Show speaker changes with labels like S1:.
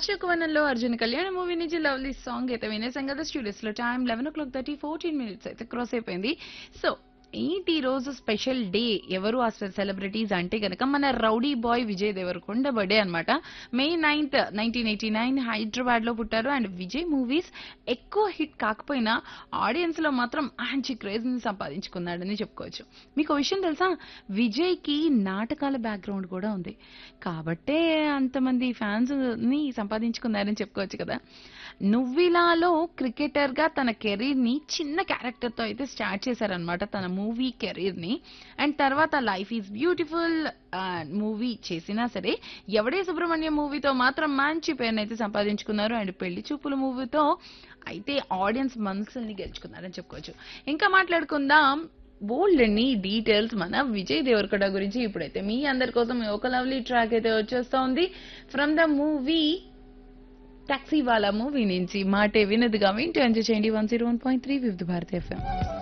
S1: అశోకవనంలో Arjun Kalyan movie నుంచి lovely song అయితే వినేసాం కదా స్టూడియోస్ లో time eleven o'clock thirty fourteen minutes అయితే క్రాస్ అయిపోయింది సో ఏంటి ఈ రోజు స్పెషల్ డే ఎవరు ఆ సెలబ్రిటీస్ అంటే గనక మన rowdy boy Vijay Devarakonda birthday అన్నమాట May ninth nineteen eighty nine Hyderabad లో పుట్టారు అండ్ విజయ్ మూవీస్ ఎక్కువ హిట్ కాకపోయినా ఆడియన్స్ లో మాత్రం మంచి క్రేజ్ ని సంపాదించుకున్నాడని చెప్పుకోవచ్చు మీకు విషయం తెలుసా విజయ్ కి నాటకాల బ్యాక్గ్రౌండ్ కూడా ఉంది కాబట్టే అంతమంది ఫ్యాన్స్ ని సంపాదించుకున్నారని చెప్పుకోవచ్చు కదా నువ్విలాలో క్రికెటర్ గా తన కెరీర్ ని చిన్న క్యారెక్టర్ తో అయితే స్టార్ట్ చేశారనమాట తన మూవీ కెరీర్ ని అండ్ తర్వాత లైఫ్ ఈజ్ బ్యూటిఫుల్ మూవీ చేసినా సరే ఎవడే సుబ్రహ్మణ్యం మూవీతో మాత్రం మంచి పేరునైతే సంపాదించుకున్నారు అండ్ పెళ్లి చూపుల మూవీతో అయితే ఆడియన్స్ మనసుల్ని గెలుచుకున్నారని చెప్పుకోవచ్చు ఇంకా మాట్లాడుకుందాం బోల్డ్ అన్ని డీటెయిల్స్ మన విజయ్ దేవరకొండ గురించి ఇప్పుడైతే మీ అందరి కోసం ఒక లవ్లీ ట్రాక్ అయితే వచ్చేస్తా ఉంది from the movie Taxiwaala movie నుంచి మాటే వినదుగా వింటూ ఎంజాయ్ చేయండి one zero one point three Vividh Bharati FM